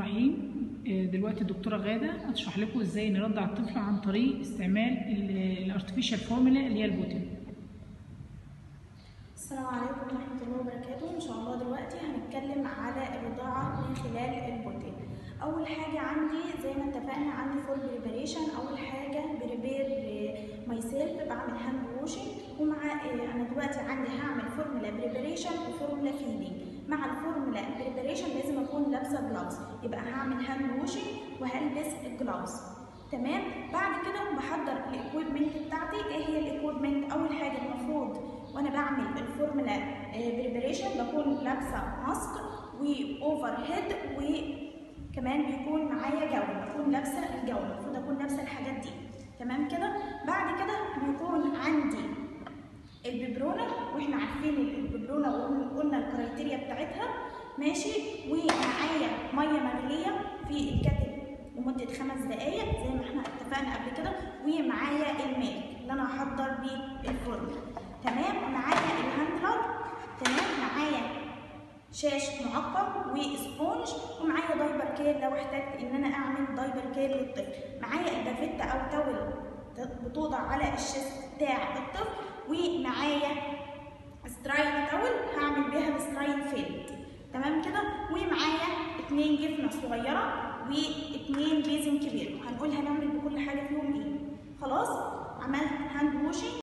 الرحيم آه، دلوقتي الدكتورة غادة هتشرح لكم ازاي نرضع الطفل عن طريق استعمال الارتفيشال فورمولا اللي هي البوتين السلام عليكم ورحمة الله وبركاته إن شاء الله دلوقتي هنتكلم على الرضاعة من خلال البوتين أول حاجة عندي زي ما اتفقنا عندي فول بريباريشن أول حاجة بريبير ماي سيلف بعمل هاند ووشنج ومع آه، أنا دلوقتي عندي هعمل فورمولا بريباريشن وفورمولا فيدنج مع الفورمولا بريباريشن لازم أكون لابسة جلافز يبقى هعمل هاند ووشنج وهلبس الجلافز تمام بعد كده بحضر الاكويبمنت بتاعتي ايه هي الاكويبمنت اول حاجه المفروض وانا بعمل الفورمولا بريبريشن بكون لابسه ماسك واوفر هيد وكمان بيكون معايا جون بكون لابسه الجون المفروض اكون لابسه الحاجات دي تمام كده بعد كده بيكون عندي الببرونه واحنا عارفين الببرونه وقلنا الكرايتيريا بتاعتها ماشي ومعايا ميه مغليه في الكاتل لمدة خمس دقايق زي ما احنا اتفقنا قبل كده ومعايا الميلك اللي انا هحضر بيه الفرن تمام معايا الهاندلر تمام معايا شاش معقم وسبونج ومعايا دايبر كير لو احتجت ان انا اعمل دايبر كير للطفل معايا البافيتا او تاول بتوضع على الشيست بتاع الطفل ومعايا ستراين تاول هعمل بيها الستراين فيلد تمام كده ومعايا اتنين جبنه صغيره واتنين بيزن كبير وهنقول هنعمل بكل حاجه فيهم ايه خلاص عملت هاند ووشنج